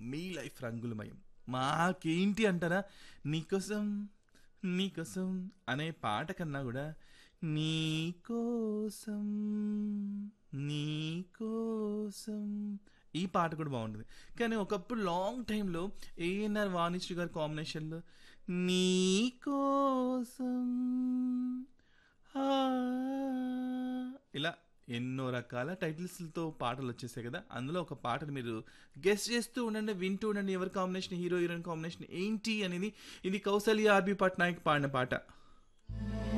మీ life రంగులమయం మాకేంటి అంటారా నీకోసం నీకోసం అనే పాట కన్నా కూడా నీకోసం నీకోసం ఈ పాట కూడా బాగుంటుంది కానీ ఒకప్పుడు లాంగ్ టైంలో ఏఎన్ఆర్ వాణిశ్రీ గారి కాంబినేషన్లో నీకోసం ఆ, ఇలా ఎన్నో రకాల టైటిల్స్తో పాటలు వచ్చేసాయి కదా అందులో ఒక పాటను మీరు గెస్ట్ చేస్తూ ఉండండి వింటూ ఉండండి ఎవరి కాంబినేషన్ హీరో హీరోయిన్ కాంబినేషన్ ఏంటి అనేది ఇది కౌసల్య ఆర్బి పట్నాయక్ పాడిన పాట